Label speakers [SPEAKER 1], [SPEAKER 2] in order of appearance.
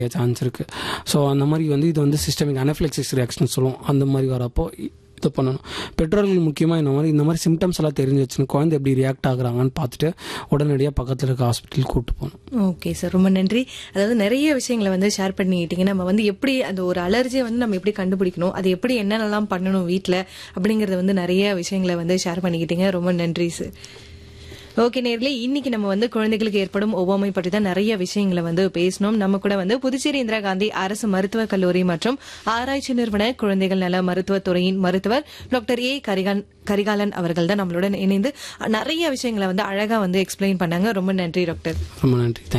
[SPEAKER 1] chance இருக்குது so அந்த மாதிரி வந்து இது வந்து சிஸ்டமிக் அனஃப்ளெக்சிஸ் ரியாக்ஷன் சொல்லுவோம் அந்த மாதிரி வரப்போ இ- இது பண்ணணும் பெற்றோர்கள் முக்கியமாக இந்த மாதிரி இந்த மாதிரி சிம்டம்ஸ் எல்லாம் தெரிஞ்சு வச்சுன்னு குழந்தை எப்படி ரியாக்ட் ஆகுறாங்கன்னு பார்த்துட்டு உடனடியாக பக்கத்தில் இருக்க ஹாஸ்பிட்டல் கூப்பிட்டு போகணும்
[SPEAKER 2] ஓகே சார் ரொம்ப நன்றி அதாவது நிறைய விஷயங்களை வந்து ஷேர் பண்ணிக்கிட்டீங்க நம்ம வந்து எப்படி அந்த ஒரு அலர்ஜியை வந்து நம்ம எப்படி கண்டுபிடிக்கணும் அது எப்படி என்னென்னலாம் பண்ணணும் வீட்டில் அப்படிங்கறத வந்து நிறைய விஷயங்களை வந்து ஷேர் பண்ணிக்கிட்டீங்க ரொம்ப நன்றி சார் ஓகே நேர்களே இன்னைக்கு நம்ம வந்து குழந்தைகளுக்கு ஏற்படும் ஒவ்வாமை பற்றி தான் நிறைய விஷயங்களை வந்து பேசணும் நம்ம கூட வந்து புதுச்சேரி இந்திரா காந்தி அரசு மருத்துவக் கல்லூரி மற்றும் ஆராய்ச்சி நிறுவன குழந்தைகள் நல மருத்துவத் துறையின் மருத்துவர் டாக்டர் ஏ கரிகான் கரிகாலன் அவர்கள் தான் நம்மளுடன் இணைந்து நிறைய விஷயங்களை வந்து அழகா வந்து எக்ஸ்பிளைன் பண்ணாங்க ரொம்ப நன்றி டாக்டர்
[SPEAKER 1] ரொம்ப நன்றி தேங்க்யூ